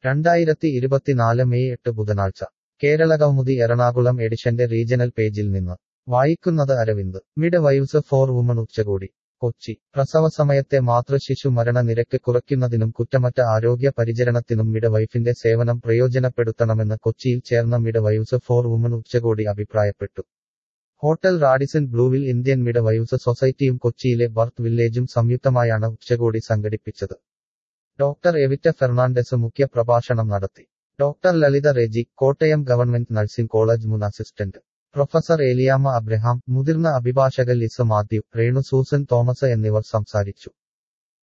രണ്ടായിരത്തി ഇരുപത്തിനാല് മെയ് എട്ട് ബുധനാഴ്ച കേരളകൗമുദി എറണാകുളം എഡിഷന്റെ റീജണൽ പേജിൽ നിന്ന് വായിക്കുന്നത് Aravind midwives for woman ഉച്ചകോടി കൊച്ചി പ്രസവസമയത്തെ മാതൃശിശു മരണ നിരക്ക് കുറയ്ക്കുന്നതിനും കുറ്റമറ്റ ആരോഗ്യ പരിചരണത്തിനും മിഡ് വൈഫിന്റെ സേവനം പ്രയോജനപ്പെടുത്തണമെന്ന് കൊച്ചിയിൽ ചേർന്ന മിഡ് വൈവ്സ് ഫോർ വുമൺ ഉച്ചകോടി അഭിപ്രായപ്പെട്ടു ഹോട്ടൽ റാഡിസൺ ബ്ലൂവിൽ ഇന്ത്യൻ മിഡ് വൈവ്സ് സൊസൈറ്റിയും കൊച്ചിയിലെ ബർത്ത് വില്ലേജും സംയുക്തമായാണ് ഉച്ചകോടി സംഘടിപ്പിച്ചത് ഡോക്ടർ എവിറ്റ ഫെർണാണ്ടസ് മുഖ്യ പ്രഭാഷണം നടത്തി doctor Lalitha Reji Kottayam government nursing college മുൻ അസിസ്റ്റന്റ് പ്രൊഫസർ ഏലിയാമ്മ അബ്രഹാം മുതിർന്ന അഭിഭാഷക ലിസ മാത്യു രേണു സൂസൻ തോമസ് എന്നിവർ സംസാരിച്ചു